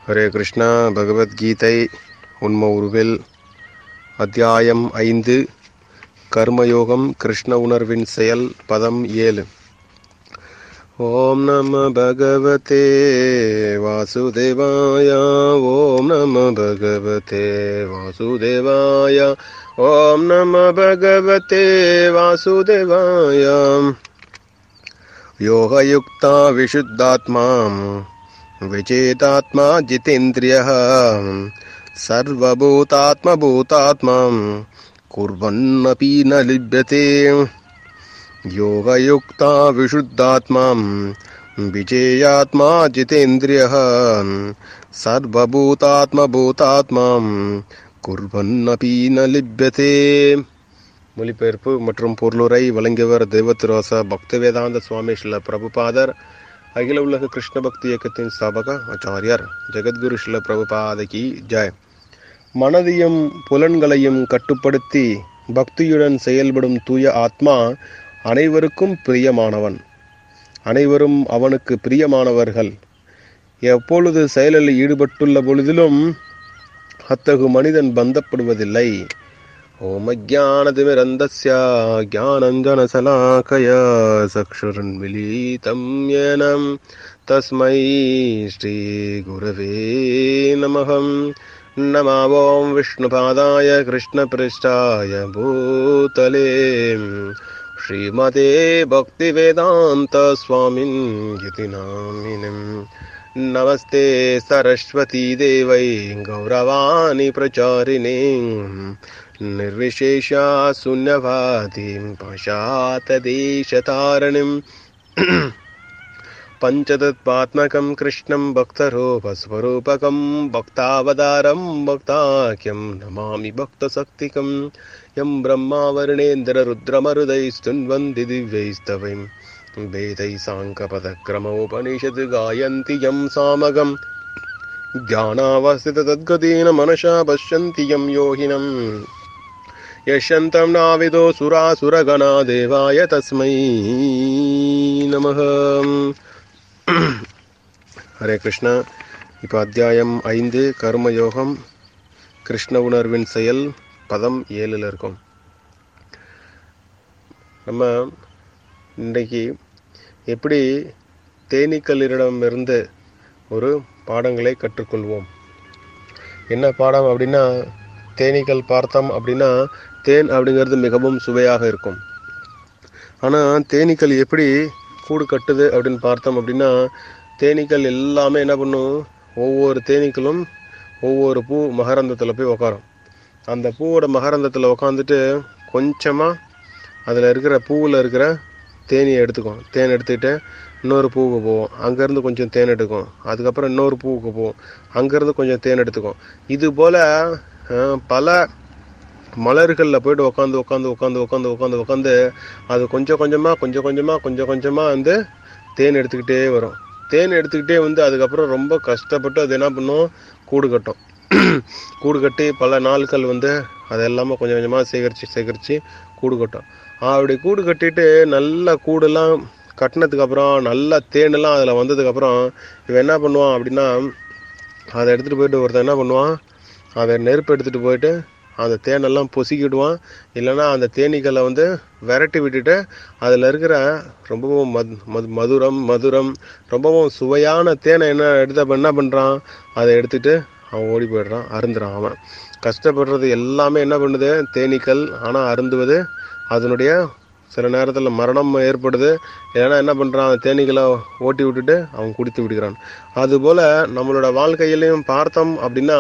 ஹரே கிருஷ்ணா பகவத்கீதை உண்ம உருவில் அத்தியாயம் ஐந்து கர்மயோகம் கிருஷ்ண உணர்வின் செயல் பதம் ஏழு ஓம் நம பகவதே வாசுதேவாய ஓம் நம பகவதே வாசுதேவாய ஓம் நம பகவதே வாசுதேவாய योगयुक्ता विशुद्धात्मा विचेतात्मा जितेन्द्रियः सर्वभूतात्मभूतात्मा कुर्वन्नपि न लिप्यते योगयुक्ता विशुद्धात्मा विजयात्मा जितेन्द्रियः सर्वभूतात्मभूतात्मा कुर्वन्नपि न लिप्यते மொழிபெயர்ப்பு மற்றும் பொருளுரை வழங்கியவர் தெய்வத்திரோச பக்தி வேதாந்த சுவாமி ஸ்ரீல பிரபுபாதர் அகில உலக கிருஷ்ண பக்தி இயக்கத்தின் ஸ்தாபக ஆச்சாரியார் ஜெகத்குரு ஸ்ரீல பிரபுபாதகி ஜெய் மனதையும் புலன்களையும் கட்டுப்படுத்தி பக்தியுடன் செயல்படும் தூய ஆத்மா அனைவருக்கும் பிரியமானவன் அனைவரும் அவனுக்கு பிரியமானவர்கள் எப்பொழுது செயலில் ஈடுபட்டுள்ள பொழுதிலும் அத்தகு மனிதன் பந்தப்படுவதில்லை ओमज्ञानतिमिरन्दस्य ज्ञानञ्जनशलाकया चक्षुरुन्मिलितं येन तस्मै श्रीगुरवे नमः नमो विष्णुपादाय कृष्णपृष्ठाय भूतले श्रीमते भक्तिवेदान्तस्वामिन् इति नामिनम् नमस्ते सरस्वती देवै गौरवाणि प्रचारिणे निर्विशेषा शून्यवादीं पशातदेशतारणिम् पञ्चतत्त्वात्मकं कृष्णं भक्तरूपस्वरूपकं भक्तावतारं भक्ताख्यं नमामि भक्तशक्तिकं यं ब्रह्मा वर्णेन्द्ररुद्रमरुदैस्तुन्वन्ति दिव्यैस्तवैं वेदै साङ्कपदक्रमोपनिषत् गायन्ति यं सामगम् ज्ञानावस्थिततद्गतेन मनसा पश्यन्ति यं योगिनम् यशन्तं नाविदो सुरासुरगणा देवाय तस्मै நமः ஹரே கிருஷ்ணா இப்போ அத்தியாயம் ஐந்து கர்மயோகம் கிருஷ்ண உணர்வின் செயல் பதம் ஏழில் இருக்கும் நம்ம இன்றைக்கு எப்படி தேனீக்களிடமிருந்து ஒரு பாடங்களை கற்றுக்கொள்வோம் என்ன பாடம் அப்படின்னா தேனீக்கள் பார்த்தோம் அப்படின்னா தேன் அப்படிங்கிறது மிகவும் சுவையாக இருக்கும் ஆனால் தேனீக்கள் எப்படி கூடு கட்டுது அப்படின்னு பார்த்தோம் அப்படின்னா தேனீக்கள் எல்லாமே என்ன பண்ணும் ஒவ்வொரு தேனீக்களும் ஒவ்வொரு பூ மகரந்தத்தில் போய் உக்காரும் அந்த பூவோட மகரந்தத்தில் உக்காந்துட்டு கொஞ்சமாக அதில் இருக்கிற பூவில் இருக்கிற தேனியை எடுத்துக்கும் தேன் எடுத்துக்கிட்டு இன்னொரு பூவுக்கு போவோம் அங்கேருந்து கொஞ்சம் தேன் எடுக்கும் அதுக்கப்புறம் இன்னொரு பூவுக்கு போவோம் அங்கேருந்து கொஞ்சம் தேன் எடுத்துக்கும் இது போல் பல மலர்களில் போய்ட்டு உட்காந்து உட்காந்து உட்காந்து உட்காந்து உட்காந்து உட்காந்து அது கொஞ்சம் கொஞ்சமாக கொஞ்சம் கொஞ்சமாக கொஞ்சம் கொஞ்சமாக வந்து தேன் எடுத்துக்கிட்டே வரும் தேன் எடுத்துக்கிட்டே வந்து அதுக்கப்புறம் ரொம்ப கஷ்டப்பட்டு அது என்ன பண்ணும் கூடு கட்டும் கூடு கட்டி பல நாட்கள் வந்து அது எல்லாமே கொஞ்சம் கொஞ்சமாக சேகரித்து சேகரித்து கூடு கட்டும் அப்படி கூடு கட்டிட்டு நல்ல கூடெல்லாம் கட்டினதுக்கு அப்புறம் நல்ல தேனெல்லாம் அதில் வந்ததுக்கப்புறம் இவன் என்ன பண்ணுவான் அப்படின்னா அதை எடுத்துகிட்டு போயிட்டு ஒருத்தன் என்ன பண்ணுவான் அதை நெருப்பு எடுத்துகிட்டு போயிட்டு அந்த தேனெல்லாம் பொசுக்கிடுவான் இல்லைன்னா அந்த தேனீக்களை வந்து விரட்டி விட்டுட்டு அதில் இருக்கிற ரொம்பவும் மத் மது மதுரம் மதுரம் ரொம்பவும் சுவையான தேனை என்ன எடுத்த என்ன பண்ணுறான் அதை எடுத்துகிட்டு அவன் ஓடி போயிடுறான் அருந்துறான் அவன் கஷ்டப்படுறது எல்லாமே என்ன பண்ணுது தேனீக்கள் ஆனால் அருந்துவது அதனுடைய சில நேரத்தில் மரணம் ஏற்படுது ஏன்னா என்ன பண்ணுறான் அந்த தேனீக்களை ஓட்டி விட்டுட்டு அவன் குடித்து விடுகிறான் அதுபோல் நம்மளோட வாழ்க்கையிலையும் பார்த்தோம் அப்படின்னா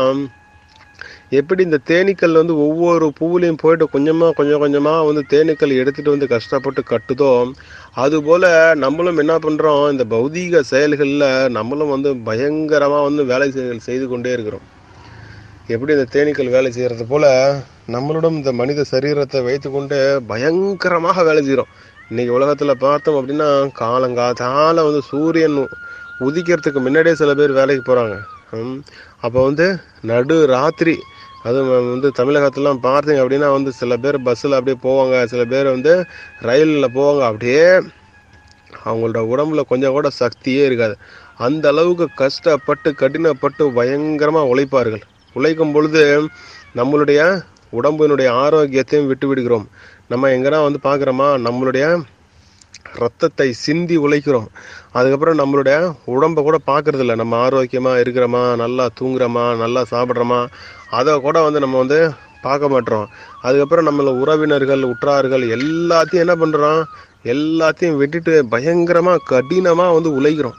எப்படி இந்த தேனீக்கள் வந்து ஒவ்வொரு பூவிலையும் போயிட்டு கொஞ்சமாக கொஞ்சம் கொஞ்சமாக வந்து தேனீக்கள் எடுத்துகிட்டு வந்து கஷ்டப்பட்டு கட்டுதோ அதுபோல் நம்மளும் என்ன பண்ணுறோம் இந்த பௌதீக செயல்களில் நம்மளும் வந்து பயங்கரமாக வந்து வேலை செய்து கொண்டே இருக்கிறோம் எப்படி இந்த தேனீக்கள் வேலை செய்கிறது போல் நம்மளுடன் இந்த மனித சரீரத்தை வைத்துக்கொண்டு பயங்கரமாக வேலை செய்கிறோம் இன்றைக்கி உலகத்தில் பார்த்தோம் அப்படின்னா காலங்காத்தால் வந்து சூரியன் உதிக்கிறதுக்கு முன்னாடியே சில பேர் வேலைக்கு போகிறாங்க அப்போ வந்து நடு ராத்திரி அதுவும் வந்து தமிழகத்துலாம் பார்த்தீங்க அப்படின்னா வந்து சில பேர் பஸ்ஸில் அப்படியே போவாங்க சில பேர் வந்து ரயிலில் போவாங்க அப்படியே அவங்களோட உடம்புல கொஞ்சம் கூட சக்தியே இருக்காது அந்த அளவுக்கு கஷ்டப்பட்டு கடினப்பட்டு பயங்கரமா உழைப்பார்கள் உழைக்கும் பொழுது நம்மளுடைய உடம்பினுடைய ஆரோக்கியத்தையும் விட்டு விடுகிறோம் நம்ம எங்கன்னா வந்து பார்க்குறோமா நம்மளுடைய ரத்தத்தை சிந்தி உழைக்கிறோம் அதுக்கப்புறம் நம்மளுடைய உடம்ப கூட பார்க்கறது இல்ல நம்ம ஆரோக்கியமா இருக்கிறோமா நல்லா தூங்குறோமா நல்லா சாப்பிட்றோமா அதை கூட வந்து நம்ம வந்து பார்க்க மாட்டோம் அதுக்கப்புறம் நம்மள உறவினர்கள் உற்றார்கள் எல்லாத்தையும் என்ன பண்றோம் எல்லாத்தையும் விட்டுட்டு பயங்கரமா கடினமா வந்து உழைக்கிறோம்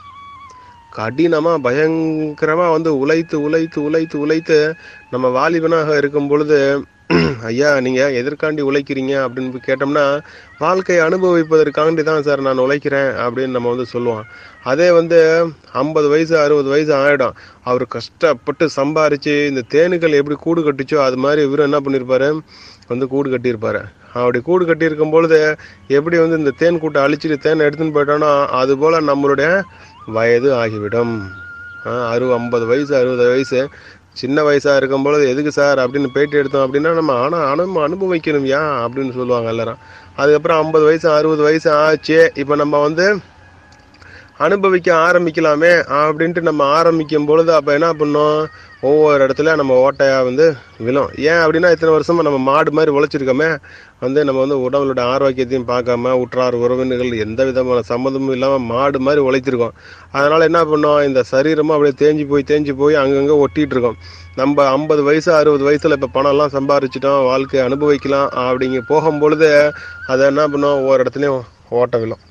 கடினமா பயங்கரமா வந்து உழைத்து உழைத்து உழைத்து உழைத்து நம்ம வாலிபனாக இருக்கும் பொழுது ஐயா நீங்க எதற்காண்டி உழைக்கிறீங்க அப்படின்னு போய் கேட்டோம்னா வாழ்க்கையை அனுபவிப்பதற்காண்டி தான் சார் நான் உழைக்கிறேன் அப்படின்னு நம்ம வந்து சொல்லுவோம் அதே வந்து ஐம்பது வயசு அறுபது வயசு ஆயிடும் அவர் கஷ்டப்பட்டு சம்பாரிச்சு இந்த தேனீக்கள் எப்படி கூடு கட்டுச்சோ அது மாதிரி இவரும் என்ன பண்ணியிருப்பாரு வந்து கூடு கட்டியிருப்பாரு அப்படி கூடு கட்டியிருக்கும் பொழுது எப்படி வந்து இந்த தேன் கூட்டை அழிச்சிட்டு தேனை எடுத்துன்னு போயிட்டோம்னா அது போல நம்மளுடைய வயது ஆகிவிடும் அறுபது ஐம்பது வயசு அறுபது வயசு சின்ன வயசா இருக்கும் பொழுது எதுக்கு சார் அப்படின்னு பேட்டி எடுத்தோம் அப்படின்னா நம்ம ஆனா அனு அனுபவிக்கணும் யா அப்படின்னு சொல்லுவாங்க எல்லாரும் அதுக்கப்புறம் ஐம்பது வயசு அறுபது வயசு ஆச்சு இப்போ நம்ம வந்து அனுபவிக்க ஆரம்பிக்கலாமே அப்படின்ட்டு நம்ம ஆரம்பிக்கும் பொழுது அப்போ என்ன பண்ணோம் ஒவ்வொரு இடத்துல நம்ம ஓட்டையா வந்து விழும் ஏன் அப்படின்னா இத்தனை வருஷமா நம்ம மாடு மாதிரி உழைச்சிருக்கோமே வந்து நம்ம வந்து உடம்புலோட ஆரோக்கியத்தையும் பார்க்காம உற்றார் உறவினர்கள் எந்த விதமான சம்மந்தமும் இல்லாமல் மாடு மாதிரி உழைத்திருக்கோம் அதனால என்ன பண்ணோம் இந்த சரீரமும் அப்படியே தேஞ்சு போய் தேஞ்சு போய் அங்கங்கே ஒட்டிட்டு இருக்கோம் நம்ம ஐம்பது வயசு அறுபது வயசுல இப்போ பணம்லாம் சம்பாரிச்சிட்டோம் வாழ்க்கையை அனுபவிக்கலாம் அப்படிங்க போகும்பொழுது அதை என்ன பண்ணோம் ஒவ்வொரு இடத்துலையும் ஓட்ட விழும்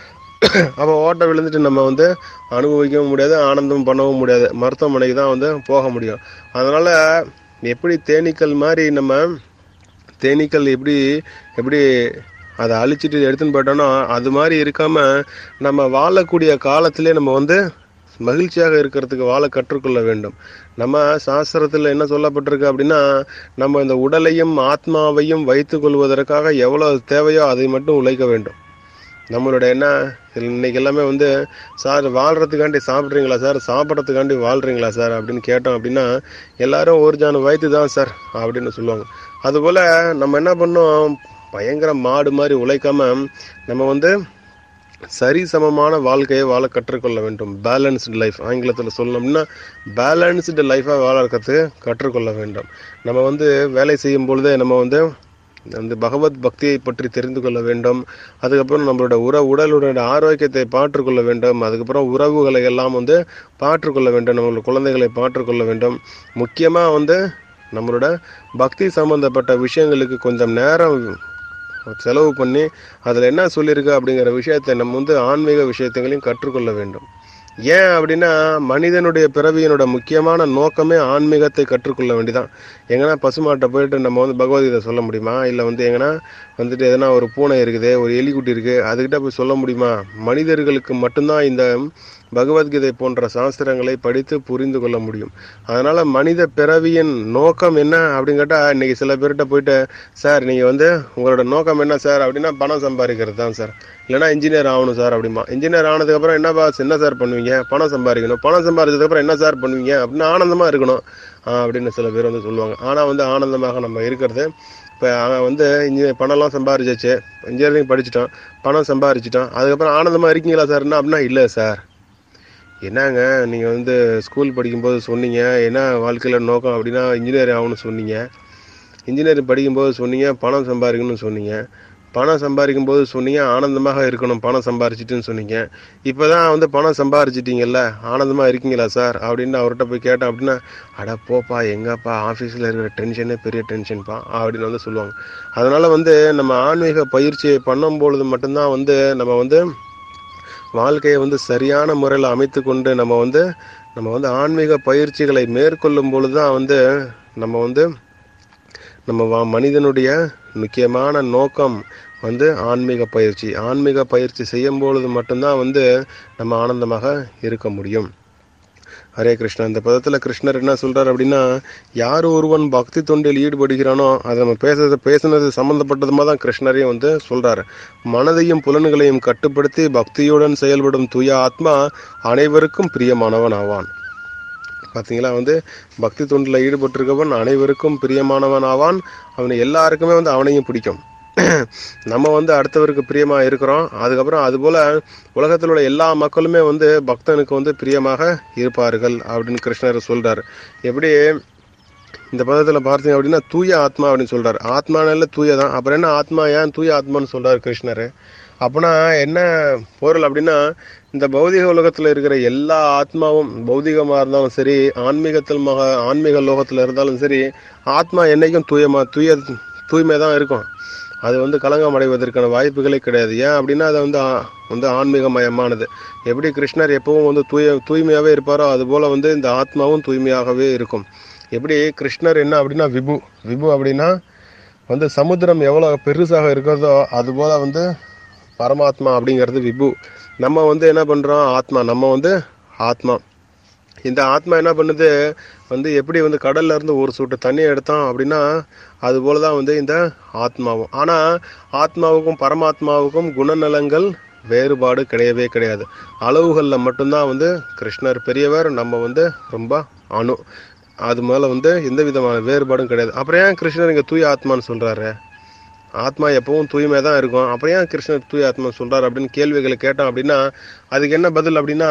அப்போ ஓட்ட விழுந்துட்டு நம்ம வந்து அனுபவிக்கவும் முடியாது ஆனந்தம் பண்ணவும் முடியாது மருத்துவமனைக்கு தான் வந்து போக முடியும் அதனால எப்படி தேனீக்கள் மாதிரி நம்ம தேனீக்கள் எப்படி எப்படி அதை அழிச்சிட்டு எடுத்துன்னு போயிட்டோம்னா அது மாதிரி இருக்காம நம்ம வாழக்கூடிய காலத்திலே நம்ம வந்து மகிழ்ச்சியாக இருக்கிறதுக்கு வாழ கற்றுக்கொள்ள வேண்டும் நம்ம சாஸ்திரத்தில் என்ன சொல்லப்பட்டிருக்கு அப்படின்னா நம்ம இந்த உடலையும் ஆத்மாவையும் வைத்துக் கொள்வதற்காக எவ்வளவு தேவையோ அதை மட்டும் உழைக்க வேண்டும் நம்மளோட என்ன இன்னைக்கு எல்லாமே வந்து சார் வாழ்றதுக்காண்டி சாப்பிட்றீங்களா சார் சாப்பிட்றதுக்காண்டி வாழ்றீங்களா சார் அப்படின்னு கேட்டோம் அப்படின்னா எல்லாரும் ஒரு ஜான வயிற்று தான் சார் அப்படின்னு சொல்லுவாங்க அதுபோல் நம்ம என்ன பண்ணோம் பயங்கர மாடு மாதிரி உழைக்காம நம்ம வந்து சரி சமமான வாழ்க்கையை வாழ கற்றுக்கொள்ள வேண்டும் பேலன்ஸ்டு லைஃப் ஆங்கிலத்தில் சொல்லணும்னா பேலன்ஸ்டு லைஃபாக வாழறதுக்கு கற்றுக்கொள்ள வேண்டும் நம்ம வந்து வேலை செய்யும் பொழுதே நம்ம வந்து அந்த பகவத் பக்தியை பற்றி தெரிந்து கொள்ள வேண்டும் அதுக்கப்புறம் நம்மளோட உற உடலுடைய ஆரோக்கியத்தை பாற்றுக்கொள்ள வேண்டும் அதுக்கப்புறம் உறவுகளை எல்லாம் வந்து பாற்றுக்கொள்ள வேண்டும் நம்மளோட குழந்தைகளை பாற்றுக்கொள்ள வேண்டும் முக்கியமாக வந்து நம்மளோட பக்தி சம்பந்தப்பட்ட விஷயங்களுக்கு கொஞ்சம் நேரம் செலவு பண்ணி அதில் என்ன சொல்லியிருக்கு அப்படிங்கிற விஷயத்தை நம்ம வந்து ஆன்மீக விஷயத்தைகளையும் கற்றுக்கொள்ள வேண்டும் ஏன் அப்படின்னா மனிதனுடைய பிறவியினோட முக்கியமான நோக்கமே ஆன்மீகத்தை கற்றுக்கொள்ள வேண்டிதான் எங்கன்னா பசுமாட்டை போயிட்டு நம்ம வந்து பகவத்கீதை சொல்ல முடியுமா இல்லை வந்து எங்கன்னா வந்துட்டு எதனா ஒரு பூனை இருக்குது ஒரு எலிக்குட்டி இருக்குது அதுக்கிட்ட போய் சொல்ல முடியுமா மனிதர்களுக்கு மட்டும்தான் இந்த பகவத்கீதை போன்ற சாஸ்திரங்களை படித்து புரிந்து கொள்ள முடியும் அதனால மனித பிறவியின் நோக்கம் என்ன அப்படின்னு கேட்டால் இன்னைக்கு சில பேர்கிட்ட போயிட்டு சார் நீங்கள் வந்து உங்களோட நோக்கம் என்ன சார் அப்படின்னா பணம் சம்பாதிக்கிறது தான் சார் இல்லைனா இன்ஜினியர் ஆகணும் சார் அப்படிமா இன்ஜினியர் ஆனதுக்கப்புறம் என்ன பாஸ் என்ன சார் பண்ணுவீங்க பணம் சம்பாதிக்கணும் பணம் சம்பாதிச்சதுக்கப்புறம் என்ன சார் பண்ணுவீங்க அப்படின்னு ஆனந்தமாக இருக்கணும் அப்படின்னு சில பேர் வந்து சொல்லுவாங்க ஆனால் வந்து ஆனந்தமாக நம்ம இருக்கிறது இப்போ அவன் வந்து இன்ஜினியர் பணம்லாம் சம்பாரிச்சிச்சு இன்ஜினியரிங் படிச்சிட்டான் பணம் சம்பாரிச்சிட்டான் அதுக்கப்புறம் ஆனந்தமாக இருக்கீங்களா சார்னா அப்படின்னா இல்லை சார் என்னங்க நீங்கள் வந்து ஸ்கூல் படிக்கும்போது சொன்னீங்க என்ன வாழ்க்கையில் நோக்கம் அப்படின்னா இன்ஜினியர் ஆகணும்னு சொன்னீங்க இன்ஜினியரிங் படிக்கும்போது சொன்னீங்க பணம் சம்பாதிக்கணும்னு சொன்னீங்க பணம் சம்பாதிக்கும் போது சொன்னீங்க ஆனந்தமாக இருக்கணும் பணம் சம்பாரிச்சிட்டுன்னு சொன்னீங்க இப்போ தான் வந்து பணம் சம்பாரிச்சிட்டிங்கல்ல ஆனந்தமாக இருக்கீங்களா சார் அப்படின்னு அவர்கிட்ட போய் கேட்டேன் அப்படின்னா அட போப்பா எங்கப்பா ஆஃபீஸில் இருக்கிற டென்ஷனே பெரிய டென்ஷன்ப்பா அப்படின்னு வந்து சொல்லுவாங்க அதனால் வந்து நம்ம ஆன்மீக பயிற்சியை பண்ணும் பொழுது மட்டும்தான் வந்து நம்ம வந்து வாழ்க்கையை வந்து சரியான முறையில் அமைத்து கொண்டு நம்ம வந்து நம்ம வந்து ஆன்மீக பயிற்சிகளை மேற்கொள்ளும் பொழுது தான் வந்து நம்ம வந்து நம்ம வா- மனிதனுடைய முக்கியமான நோக்கம் வந்து ஆன்மீக பயிற்சி ஆன்மீக பயிற்சி செய்யும் பொழுது மட்டும்தான் வந்து நம்ம ஆனந்தமாக இருக்க முடியும் ஹரே கிருஷ்ணா இந்த பதத்தில் கிருஷ்ணர் என்ன சொல்றார் அப்படின்னா யார் ஒருவன் பக்தி தொண்டில் ஈடுபடுகிறானோ அதை நம்ம பேசுறது பேசுனது சம்பந்தப்பட்டதுமா தான் கிருஷ்ணரையும் வந்து சொல்றாரு மனதையும் புலன்களையும் கட்டுப்படுத்தி பக்தியுடன் செயல்படும் தூய ஆத்மா அனைவருக்கும் பிரியமானவன் ஆவான் பார்த்தீங்களா வந்து பக்தி தொண்டில் ஈடுபட்டிருக்கவன் அனைவருக்கும் பிரியமானவன் ஆவான் அவனை எல்லாருக்குமே வந்து அவனையும் பிடிக்கும் நம்ம வந்து அடுத்தவருக்கு பிரியமா இருக்கிறோம் அதுக்கப்புறம் அதுபோல உலகத்தில் உள்ள எல்லா மக்களுமே வந்து பக்தனுக்கு வந்து பிரியமாக இருப்பார்கள் அப்படின்னு கிருஷ்ணர் சொல்றாரு எப்படி இந்த பதத்துல பார்த்தீங்க அப்படின்னா தூய ஆத்மா அப்படின்னு சொல்றாரு ஆத்மானால தூய தான் அப்புறம் என்ன ஆத்மா ஏன் தூய ஆத்மான்னு சொல்றாரு கிருஷ்ணர் அப்பனா என்ன பொருள் அப்படின்னா இந்த பௌதிக உலகத்துல இருக்கிற எல்லா ஆத்மாவும் பௌதிகமா இருந்தாலும் சரி ஆன்மீகத்தில் மக ஆன்மீக லோகத்துல இருந்தாலும் சரி ஆத்மா என்னைக்கும் தூயமா தூய தூய்மை தான் இருக்கும் அது வந்து களங்கம் அடைவதற்கான வாய்ப்புகளே கிடையாது ஏன் அப்படின்னா அது வந்து ஆ- வந்து ஆன்மீகமயமானது எப்படி கிருஷ்ணர் எப்பவும் வந்து தூய தூய்மையாகவே இருப்பாரோ அதுபோல வந்து இந்த ஆத்மாவும் தூய்மையாகவே இருக்கும் எப்படி கிருஷ்ணர் என்ன அப்படின்னா விபு விபு அப்படின்னா வந்து சமுத்திரம் எவ்வளோ பெருசாக இருக்கிறதோ அதுபோல வந்து பரமாத்மா அப்படிங்கிறது விபு நம்ம வந்து என்ன பண்ணுறோம் ஆத்மா நம்ம வந்து ஆத்மா இந்த ஆத்மா என்ன பண்ணுது வந்து எப்படி வந்து கடல்ல இருந்து ஒரு சொட்டு தண்ணி எடுத்தோம் அப்படின்னா அது போல தான் வந்து இந்த ஆத்மாவும் ஆனா ஆத்மாவுக்கும் பரமாத்மாவுக்கும் குணநலங்கள் வேறுபாடு கிடையவே கிடையாது அளவுகளில் மட்டும்தான் வந்து கிருஷ்ணர் பெரியவர் நம்ம வந்து ரொம்ப அணு அது மேல வந்து எந்த விதமான வேறுபாடும் கிடையாது அப்புறம் ஏன் கிருஷ்ணர் இங்க தூய ஆத்மான்னு சொல்றாரு ஆத்மா எப்பவும் தூய்மை தான் இருக்கும் அப்புறம் ஏன் கிருஷ்ணர் தூய ஆத்மா சொல்றாரு அப்படின்னு கேள்விகளை கேட்டோம் அப்படின்னா அதுக்கு என்ன பதில் அப்படின்னா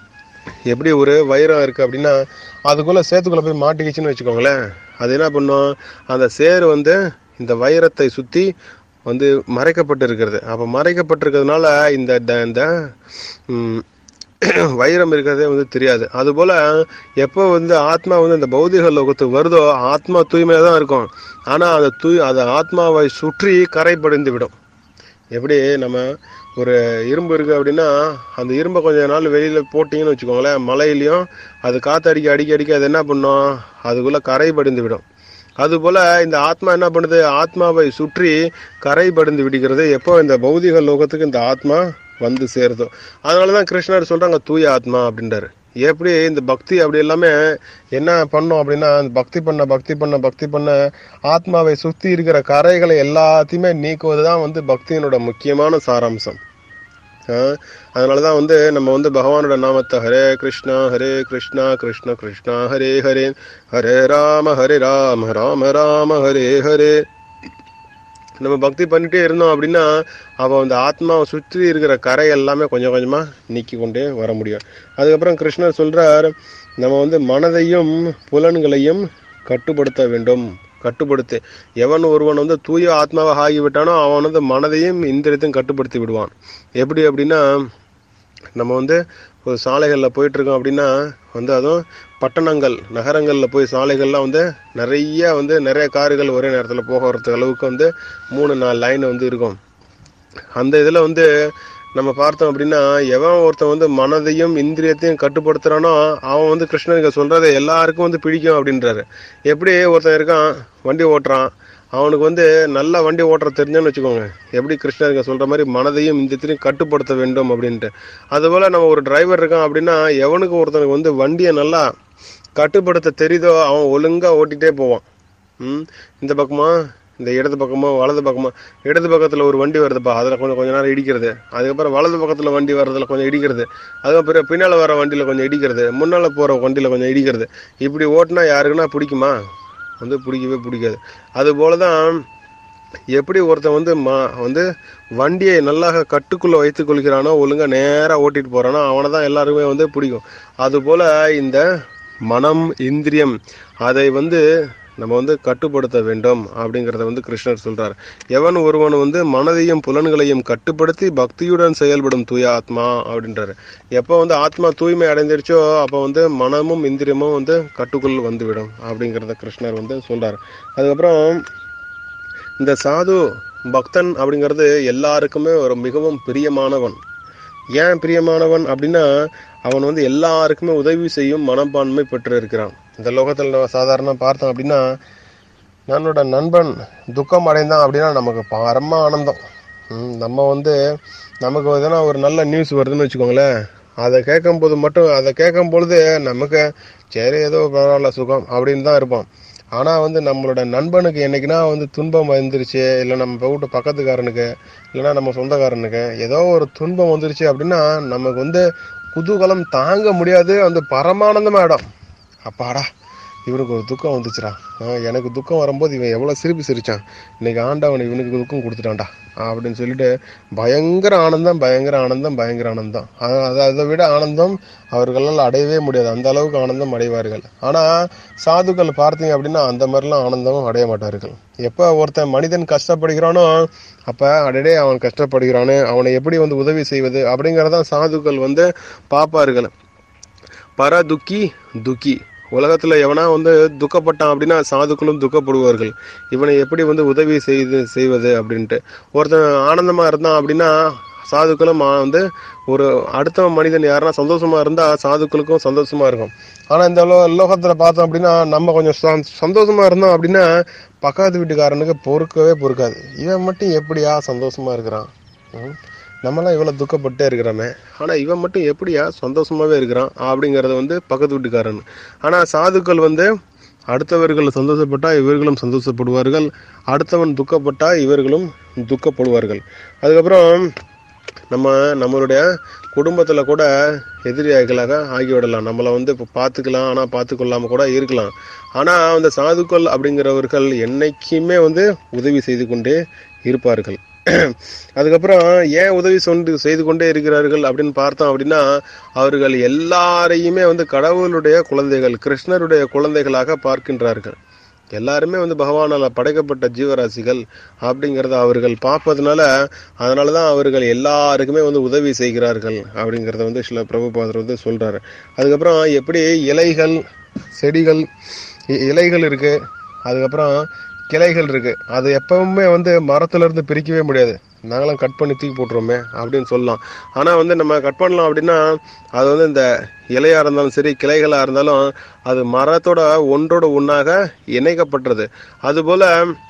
எப்படி ஒரு வைரம் இருக்கு அப்படின்னா அதுக்குள்ள சேத்துக்குள்ள போய் மாட்டிக்கிச்சுன்னு வச்சுக்கோங்களேன் அது என்ன பண்ணும் அந்த சேர் வந்து இந்த வைரத்தை சுத்தி வந்து மறைக்கப்பட்டு இருக்கிறது அப்ப மறைக்கப்பட்டிருக்கிறதுனால இந்த த- இந்த ம், வைரம் இருக்கிறதே வந்து தெரியாது அதுபோல எப்போ வந்து ஆத்மா வந்து இந்த பௌதிக லோகத்துக்கு வருதோ ஆத்மா தூய்மையாக தான் இருக்கும் ஆனா அந்த தூய் அந்த ஆத்மாவை சுற்றி கரை படிந்து விடும் எப்படி நம்ம ஒரு இரும்பு இருக்கு அப்படின்னா அந்த இரும்பை கொஞ்ச நாள் வெளியில போட்டீங்கன்னு வச்சுக்கோங்களேன் மழையிலையும் அது காத்தடிக்க அடிக்க அடிக்க அது என்ன பண்ணும் அதுக்குள்ள கரை படிந்து விடும் அதுபோல இந்த ஆத்மா என்ன பண்ணுது ஆத்மாவை சுற்றி கரை படிந்து விடுகிறது எப்போ இந்த பௌதிக லோகத்துக்கு இந்த ஆத்மா வந்து சேருதோ அதனாலதான் கிருஷ்ணர் சொல்றாங்க தூய ஆத்மா அப்படின்றாரு எப்படி இந்த பக்தி அப்படி எல்லாமே என்ன பண்ணோம் அப்படின்னா இந்த பக்தி பண்ண பக்தி பண்ண பக்தி பண்ண ஆத்மாவை சுத்தி இருக்கிற கரைகளை எல்லாத்தையுமே நீக்குவதுதான் வந்து பக்தியினோட முக்கியமான சாராம்சம் ஆஹ் அதனாலதான் வந்து நம்ம வந்து பகவானோட நாமத்தை ஹரே கிருஷ்ணா ஹரே கிருஷ்ணா கிருஷ்ண கிருஷ்ணா ஹரே ஹரே ஹரே ராம ஹரே ராம ராம ராம ஹரே ஹரே நம்ம பக்தி பண்ணிட்டே இருந்தோம் அப்படின்னா அவ அந்த ஆத்மாவை சுற்றி இருக்கிற கரை எல்லாமே கொஞ்சம் கொஞ்சமா நீக்கி கொண்டே வர முடியும் அதுக்கப்புறம் கிருஷ்ணர் சொல்றார் நம்ம வந்து மனதையும் புலன்களையும் கட்டுப்படுத்த வேண்டும் கட்டுப்படுத்து எவன் ஒருவன் வந்து தூய ஆத்மாவாக ஆகிவிட்டானோ அவன் வந்து மனதையும் இந்திரியத்தையும் கட்டுப்படுத்தி விடுவான் எப்படி அப்படின்னா நம்ம வந்து ஒரு சாலைகளில் போயிட்டு இருக்கோம் அப்படின்னா வந்து அதுவும் பட்டணங்கள் நகரங்களில் போய் சாலைகள்லாம் வந்து நிறைய வந்து நிறைய கார்கள் ஒரே நேரத்தில் போகிறதுக்கு அளவுக்கு வந்து மூணு நாலு லைன் வந்து இருக்கும் அந்த இதில் வந்து நம்ம பார்த்தோம் அப்படின்னா எவன் ஒருத்தன் வந்து மனதையும் இந்திரியத்தையும் கட்டுப்படுத்துறானோ அவன் வந்து கிருஷ்ணனுக்கு சொல்றது எல்லாருக்கும் வந்து பிடிக்கும் அப்படின்றாரு எப்படி ஒருத்தன் இருக்கான் வண்டி ஓட்டுறான் அவனுக்கு வந்து நல்ல வண்டி ஓட்டுற தெரிஞ்சோன்னு வச்சுக்கோங்க எப்படி கிருஷ்ணருக்கு சொல்ற மாதிரி மனதையும் இந்தியத்தையும் கட்டுப்படுத்த வேண்டும் அப்படின்ட்டு அதுபோல நம்ம ஒரு டிரைவர் இருக்கான் அப்படின்னா எவனுக்கு ஒருத்தனுக்கு வந்து வண்டியை நல்லா கட்டுப்படுத்த தெரியுதோ அவன் ஒழுங்கா ஓட்டிட்டே போவான் ம் இந்த பக்கமா இந்த இடது பக்கமோ வலது பக்கமோ இடது பக்கத்துல ஒரு வண்டி வருதுப்பா அதுல கொஞ்சம் கொஞ்ச நேரம் இடிக்கிறது அதுக்கப்புறம் வலது பக்கத்துல வண்டி வர்றதுல கொஞ்சம் இடிக்கிறது அதுக்கப்புறம் பின்னால வர வண்டியில கொஞ்சம் இடிக்கிறது முன்னால போற வண்டியில கொஞ்சம் இடிக்கிறது இப்படி ஓட்டினா யாருக்குன்னா பிடிக்குமா வந்து பிடிக்கவே பிடிக்காது அது போலதான் எப்படி ஒருத்தன் வந்து மா வந்து வண்டியை நல்லா கட்டுக்குள்ள வைத்துக் கொள்கிறானோ ஒழுங்கா நேரா ஓட்டிட்டு போறானோ அவனை தான் எல்லாருக்குமே வந்து பிடிக்கும் அதுபோல இந்த மனம் இந்திரியம் அதை வந்து நம்ம வந்து கட்டுப்படுத்த வேண்டும் அப்படிங்கிறத வந்து கிருஷ்ணர் சொல்றார் எவன் ஒருவன் வந்து மனதையும் புலன்களையும் கட்டுப்படுத்தி பக்தியுடன் செயல்படும் தூய ஆத்மா அப்படின்றாரு எப்போ வந்து ஆத்மா தூய்மை அடைஞ்சிருச்சோ அப்போ வந்து மனமும் இந்திரியமும் வந்து கட்டுக்குள் வந்துவிடும் அப்படிங்கிறத கிருஷ்ணர் வந்து சொல்றாரு அதுக்கப்புறம் இந்த சாது பக்தன் அப்படிங்கிறது எல்லாருக்குமே ஒரு மிகவும் பிரியமானவன் ஏன் பிரியமானவன் அப்படின்னா அவன் வந்து எல்லாருக்குமே உதவி செய்யும் மனப்பான்மை பெற்று இருக்கிறான் இந்த லோகத்தில் நம்ம சாதாரண பார்த்தோம் அப்படின்னா நம்மளோட நண்பன் துக்கம் அடைந்தான் அப்படின்னா நமக்கு பரம ஆனந்தம் ம், நம்ம வந்து நமக்கு எதனா ஒரு நல்ல நியூஸ் வருதுன்னு வச்சுக்கோங்களேன் அதை கேட்கும் போது மட்டும் அதை கேட்கும் பொழுது நமக்கு சரி ஏதோ பரவாயில்ல சுகம் அப்படின்னு தான் இருப்போம் ஆனால் வந்து நம்மளோட நண்பனுக்கு என்னைக்குனா வந்து துன்பம் வந்துருச்சு இல்லை நம்ம வீட்டு பக்கத்துக்காரனுக்கு இல்லைன்னா நம்ம சொந்தக்காரனுக்கு ஏதோ ஒரு துன்பம் வந்துருச்சு அப்படின்னா நமக்கு வந்து குதூகலம் தாங்க முடியாது அந்த பரமானந்தமாயிடும் அப்பாடா இவனுக்கு ஒரு துக்கம் வந்துச்சுடா ஆ, எனக்கு துக்கம் வரும்போது இவன் எவ்வளோ சிரிப்பு சிரிச்சான் இன்னைக்கு ஆண்டவன் இவனுக்கு துக்கம் கொடுத்துட்டான்டா அப்படின்னு சொல்லிட்டு பயங்கர ஆனந்தம் பயங்கர ஆனந்தம் பயங்கர ஆனந்தம் அது- அது- அதை விட ஆனந்தம் அவர்களால் அடையவே முடியாது அந்த அளவுக்கு ஆனந்தம் அடைவார்கள் ஆனா சாதுக்கள் பார்த்தீங்க அப்படின்னா அந்த மாதிரிலாம் ஆனந்தமும் அடைய மாட்டார்கள் எப்ப ஒருத்தன் மனிதன் கஷ்டப்படுகிறானோ அப்ப அடடே அவன் கஷ்டப்படுகிறானே அவனை எப்படி வந்து உதவி செய்வது அப்படிங்கறதான் சாதுக்கள் வந்து பார்ப்பார்கள் பர துக்கி துக்கி உலகத்துல எவனா வந்து துக்கப்பட்டான் அப்படின்னா சாதுக்களும் துக்கப்படுவார்கள் இவனை எப்படி வந்து உதவி செய்து செய்வது அப்படின்ட்டு ஒருத்தன் ஆனந்தமா இருந்தான் அப்படின்னா சாதுக்களும் ஆ- வந்து ஒரு அடுத்த மனிதன் யாருன்னா சந்தோஷமா இருந்தா சாதுக்களுக்கும் சந்தோஷமா இருக்கும் ஆனா இந்த லோ லோகத்துல பார்த்தோம் அப்படின்னா நம்ம கொஞ்சம் சந்- சந்தோஷமா இருந்தோம் அப்படின்னா பக்கத்து வீட்டுக்காரனுக்கு பொறுக்கவே பொறுக்காது இவன் மட்டும் எப்படியா சந்தோஷமா இருக்கிறான் ம்? நம்மலாம் இவ்வளவு துக்கப்பட்டே இருக்கிறோமே ஆனா இவன் மட்டும் எப்படியா சந்தோஷமாவே இருக்கிறான் அப்படிங்கறது வந்து பக்கத்து வீட்டுக்காரன் ஆனா சாதுக்கள் வந்து அடுத்தவர்கள் சந்தோஷப்பட்டா இவர்களும் சந்தோஷப்படுவார்கள் அடுத்தவன் துக்கப்பட்டா இவர்களும் துக்கப்படுவார்கள் அதுக்கப்புறம் நம்ம நம்மளுடைய குடும்பத்துல கூட எதிரியாய்களாக ஆகிவிடலாம் நம்மளை வந்து இப்போ பார்த்துக்கலாம் ஆனா பார்த்துக்கொள்ளாம கூட இருக்கலாம் ஆனா அந்த சாதுக்கள் அப்படிங்கிறவர்கள் என்னைக்குமே வந்து உதவி செய்து கொண்டே இருப்பார்கள் அதுக்கப்புறம் ஏன் உதவி சொண்டு செய்து கொண்டே இருக்கிறார்கள் அப்படின்னு பார்த்தோம் அப்படின்னா அவர்கள் எல்லாரையுமே வந்து கடவுளுடைய குழந்தைகள் கிருஷ்ணருடைய குழந்தைகளாக பார்க்கின்றார்கள் எல்லாருமே வந்து பகவானால படைக்கப்பட்ட ஜீவராசிகள் அப்படிங்கறத அவர்கள் பார்ப்பதுனால அதனால தான் அவர்கள் எல்லாருக்குமே வந்து உதவி செய்கிறார்கள் அப்படிங்கறத வந்து சில பிரபுபாதர் வந்து சொல்றாரு அதுக்கப்புறம் எப்படி இலைகள் செடிகள் இ- இலைகள் இருக்கு அதுக்கப்புறம் கிளைகள் இருக்கு அது எப்பவுமே வந்து மரத்துல இருந்து பிரிக்கவே முடியாது நாங்களாம் கட் பண்ணி தூக்கி போட்டுருவோமே அப்படின்னு சொல்லலாம் ஆனா வந்து நம்ம கட் பண்ணலாம் அப்படின்னா அது வந்து இந்த இலையா இருந்தாலும் சரி கிளைகளா இருந்தாலும் அது மரத்தோட ஒன்றோட ஒண்ணாக இணைக்கப்பட்டது அதுபோல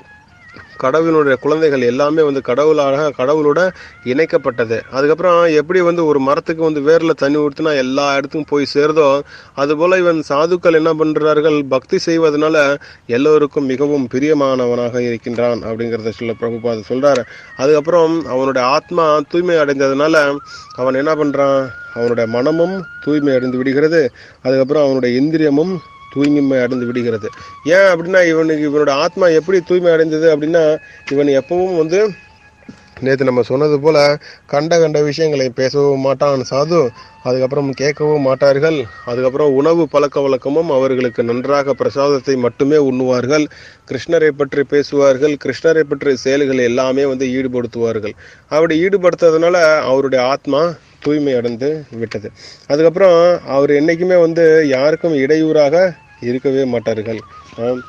கடவுளுடைய குழந்தைகள் எல்லாமே வந்து கடவுளாக கடவுளோட இணைக்கப்பட்டது அதுக்கப்புறம் எப்படி வந்து ஒரு மரத்துக்கு வந்து வேர்ல தண்ணி ஊற்றினா எல்லா இடத்துக்கும் போய் சேருதோ அதுபோல இவன் சாதுக்கள் என்ன பண்றார்கள் பக்தி செய்வதனால எல்லோருக்கும் மிகவும் பிரியமானவனாக இருக்கின்றான் அப்படிங்கறத சொல்ல பிரபுபாத சொல்றாரு அதுக்கப்புறம் அவனுடைய ஆத்மா தூய்மை அடைந்ததுனால அவன் என்ன பண்றான் அவனுடைய மனமும் தூய்மை அடைந்து விடுகிறது அதுக்கப்புறம் அவனுடைய இந்திரியமும் தூய்மை அடைந்து விடுகிறது ஏன் அப்படின்னா இவனுக்கு இவனோட ஆத்மா எப்படி தூய்மை அடைந்தது அப்படின்னா இவன் எப்பவும் வந்து நேற்று நம்ம சொன்னது போல கண்ட கண்ட விஷயங்களை பேசவும் மாட்டான் சாது அதுக்கப்புறம் கேட்கவும் மாட்டார்கள் அதுக்கப்புறம் உணவு பழக்க வழக்கமும் அவர்களுக்கு நன்றாக பிரசாதத்தை மட்டுமே உண்ணுவார்கள் கிருஷ்ணரை பற்றி பேசுவார்கள் கிருஷ்ணரை பற்றி செயல்களை எல்லாமே வந்து ஈடுபடுத்துவார்கள் அப்படி ஈடுபடுத்துறதுனால அவருடைய ஆத்மா தூய்மை அடைந்து விட்டது அதுக்கப்புறம் அவர் என்னைக்குமே வந்து யாருக்கும் இடையூறாக இருக்கவே மாட்டார்கள் ஆம்.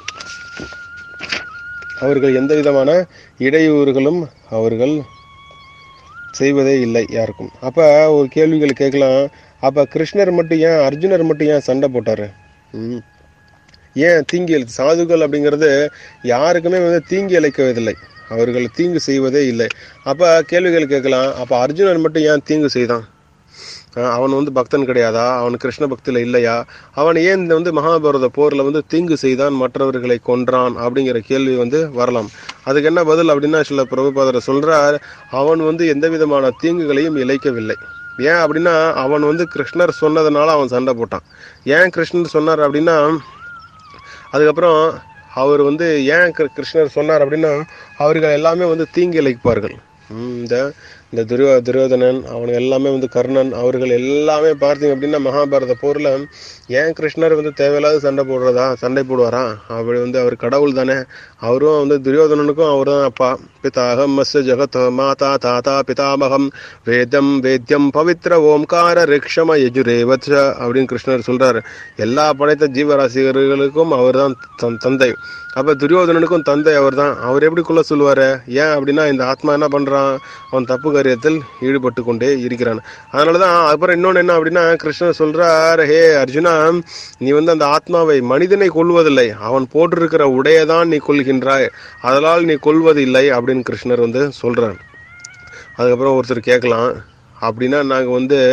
அவர்கள் எந்த விதமான இடையூறுகளும் அவர்கள் செய்வதே இல்லை யாருக்கும் அப்ப ஒரு கேள்விகள் கேட்கலாம் அப்ப கிருஷ்ணர் மட்டும் ஏன் அர்ஜுனர் மட்டும் ஏன் சண்டை போட்டாரு ம். ஏன் தீங்கி இழு- சாதுக்கள் அப்படிங்கிறது யாருக்குமே வந்து தீங்கி இழைக்கவதில்லை அவர்கள் தீங்கு செய்வதே இல்லை அப்ப கேள்விகள் கேட்கலாம் அப்ப அர்ஜுனன் மட்டும் ஏன் தீங்கு செய்தான் அஹ் அவன் வந்து பக்தன் கிடையாதா அவன் கிருஷ்ண பக்தியில இல்லையா அவன் ஏன் இந்த வந்து மகாபாரத போர்ல வந்து தீங்கு செய்தான் மற்றவர்களை கொன்றான் அப்படிங்கிற கேள்வி வந்து வரலாம் அதுக்கு என்ன பதில் அப்படின்னா சில பிரபுபாதர் சொல்றார் அவன் வந்து எந்த விதமான தீங்குகளையும் இழைக்கவில்லை ஏன் அப்படின்னா அவன் வந்து கிருஷ்ணர் சொன்னதுனால அவன் சண்டை போட்டான் ஏன் கிருஷ்ணர் சொன்னார் அப்படின்னா அதுக்கப்புறம் அவர் வந்து ஏன் கிரு- கிருஷ்ணர் சொன்னார் அப்படின்னா அவர்கள் எல்லாமே வந்து தீங்கு இழைப்பார்கள் ம், இந்த இந்த துரியோ துரியோதனன் அவனுங்க எல்லாமே வந்து கர்ணன் அவர்கள் எல்லாமே பார்த்தீங்க அப்படின்னா மகாபாரத போர்ல ஏன் கிருஷ்ணர் வந்து தேவையில்லாத சண்டை போடுறதா சண்டை போடுவாரா அப்படி வந்து அவர் கடவுள் தானே அவரும் வந்து துரியோதனனுக்கும் அவர் தான் அப்பா பிதாகம் மஸ்ய ஜகத் மாதா தாத்தா பிதாமகம் வேதம் வேத்யம் பவித்ர ஓம்கார ரிக்ஷம யஜுரேவச்ச அப்படின்னு கிருஷ்ணர் சொல்றாரு எல்லா படைத்த ஜீவராசிகர்களுக்கும் அவர்தான் தன் தந்தை அப்ப துரியோதனனுக்கும் தந்தை அவர்தான் அவர் எப்படி கொள்ள சொல்லுவாரு ஏன் அப்படின்னா இந்த ஆத்மா என்ன பண்றான் அவன் தப்பு காரியத்தில் ஈடுபட்டு கொண்டே இருக்கிறான் அதனாலதான் அப்புறம் இன்னொன்னு என்ன அப்படின்னா கிருஷ்ணர் சொல்றார் ஹே அர்ஜுனா நீ வந்து அந்த ஆத்மாவை மனிதனை கொல்வதில்லை அவன் போட்டிருக்கிற உடையதான் நீ கொள்கின்றாய் அதனால் நீ கொல்வது இல்லை அப்படின்னு கிருஷ்ணர் வந்து சொல்றார் அதுக்கப்புறம் ஒருத்தர் கேட்கலாம் அப்படின்னா நாங்கள் வந்து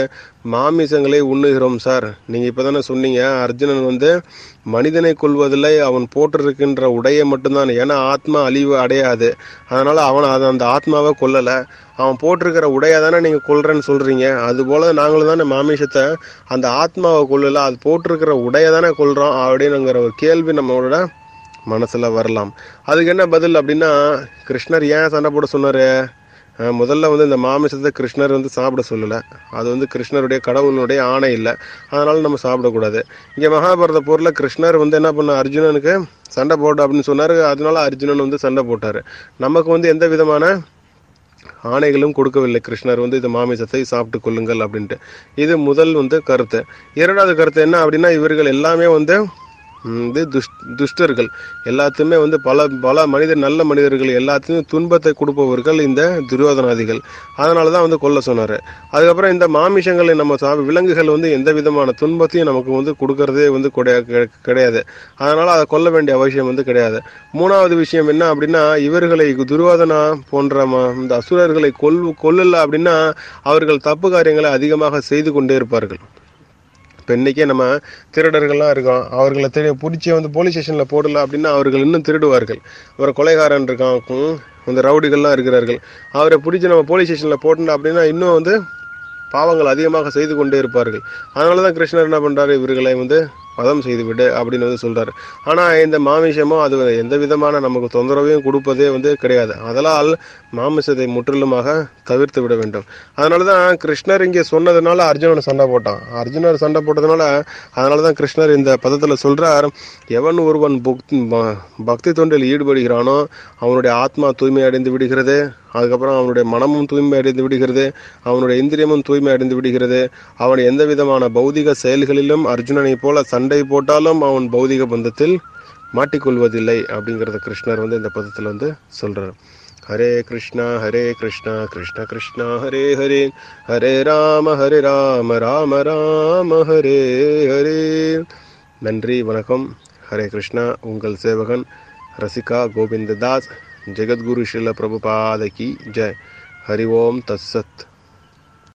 மாமிசங்களை உண்ணுகிறோம் சார் நீங்கள் இப்போ தானே சொன்னீங்க அர்ஜுனன் வந்து மனிதனை கொள்வதில்லை அவன் போட்டிருக்கின்ற உடையை மட்டும்தான் ஏன்னா ஆத்மா அழிவு அடையாது அதனால் அவன் அதை அந்த ஆத்மாவை கொல்லலை அவன் போட்டிருக்கிற உடையை தானே நீங்கள் கொல்றேன்னு சொல்கிறீங்க அதுபோல் நாங்களும் தானே மாமிசத்தை அந்த ஆத்மாவை கொல்லலை அது போட்டிருக்கிற உடையை தானே கொல்கிறோம் அப்படின்னுங்கிற ஒரு கேள்வி நம்மளோட மனசில் வரலாம் அதுக்கு என்ன பதில் அப்படின்னா கிருஷ்ணர் ஏன் சண்டை போட சொன்னார் முதல்ல வந்து இந்த மாமிசத்தை கிருஷ்ணர் வந்து சாப்பிட சொல்லலை அது வந்து கிருஷ்ணருடைய கடவுளுடைய ஆணை இல்லை அதனால நம்ம சாப்பிடக்கூடாது இங்கே மகாபாரத போரில் கிருஷ்ணர் வந்து என்ன பண்ண அர்ஜுனனுக்கு சண்டை போடு அப்படின்னு சொன்னார் அதனால அர்ஜுனன் வந்து சண்டை போட்டார் நமக்கு வந்து எந்த விதமான ஆணைகளும் கொடுக்கவில்லை கிருஷ்ணர் வந்து இந்த மாமிசத்தை சாப்பிட்டு கொள்ளுங்கள் அப்படின்ட்டு இது முதல் வந்து கருத்து இரண்டாவது கருத்து என்ன அப்படின்னா இவர்கள் எல்லாமே வந்து இது துஷ் துஷ்டர்கள் எல்லாத்தையுமே வந்து பல பல மனிதர் நல்ல மனிதர்கள் எல்லாத்தையும் துன்பத்தை கொடுப்பவர்கள் இந்த துரியோதனாதிகள் அதனால தான் வந்து கொல்ல சொன்னார் அதுக்கப்புறம் இந்த மாமிஷங்களை நம்ம சா விலங்குகள் வந்து எந்த விதமான துன்பத்தையும் நமக்கு வந்து கொடுக்கறதே வந்து கிடையாது அதனால அதை கொல்ல வேண்டிய அவசியம் வந்து கிடையாது மூணாவது விஷயம் என்ன அப்படின்னா இவர்களை துரியோதனா போன்ற இந்த அசுரர்களை கொல் கொல்லல அப்படின்னா அவர்கள் தப்பு காரியங்களை அதிகமாக செய்து கொண்டே இருப்பார்கள் இப்போ இன்றைக்கே நம்ம திருடர்கள்லாம் இருக்கோம் அவர்களை திரு பிடிச்சி வந்து போலீஸ் ஸ்டேஷனில் போடல அப்படின்னா அவர்கள் இன்னும் திருடுவார்கள் ஒரு கொலைகாரன் இருக்கான் இந்த ரவுடிகள்லாம் இருக்கிறார்கள் அவரை பிடிச்சி நம்ம போலீஸ் ஸ்டேஷனில் போட்டோம் அப்படின்னா இன்னும் வந்து பாவங்கள் அதிகமாக செய்து கொண்டே இருப்பார்கள் அதனால தான் கிருஷ்ணர் என்ன பண்ணுறாரு இவர்களை வந்து வதம் செய்து விடு அப்படின்னு வந்து சொல்கிறார் ஆனால் இந்த மாமிசமோ அது எந்த விதமான நமக்கு தொந்தரவையும் கொடுப்பதே வந்து கிடையாது அதனால் மாமிசத்தை முற்றிலுமாக தவிர்த்து விட வேண்டும் அதனால தான் கிருஷ்ணர் இங்கே சொன்னதுனால அர்ஜுனன் சண்டை போட்டான் அர்ஜுனர் சண்டை போட்டதுனால அதனால தான் கிருஷ்ணர் இந்த பதத்தில் சொல்கிறார் எவன் ஒருவன் புக்தி பக்தி தொண்டில் ஈடுபடுகிறானோ அவனுடைய ஆத்மா தூய்மை அடைந்து விடுகிறது அதுக்கப்புறம் அவனுடைய மனமும் தூய்மை அடைந்து விடுகிறது அவனுடைய இந்திரியமும் தூய்மை அடைந்து விடுகிறது அவன் எந்த விதமான பௌதிக செயல்களிலும் அர்ஜுனனை போல சண்டை போட்டாலும் அவன் பௌதிக பந்தத்தில் மாட்டிக்கொள்வதில்லை அப்படிங்கிறத கிருஷ்ணர் வந்து இந்த பதத்தில் வந்து சொல்கிறார் ஹரே கிருஷ்ணா ஹரே கிருஷ்ணா கிருஷ்ண கிருஷ்ணா ஹரே ஹரே ஹரே ராம ஹரே ராம ராம ராம ஹரே ஹரே நன்றி வணக்கம் ஹரே கிருஷ்ணா உங்கள் சேவகன் ரசிகா கோவிந்ததாஸ் ஜெகத்குரு ஸ்ரீல பிரபுபாத கி ஜெய் ஹரி ஓம் தத்சத்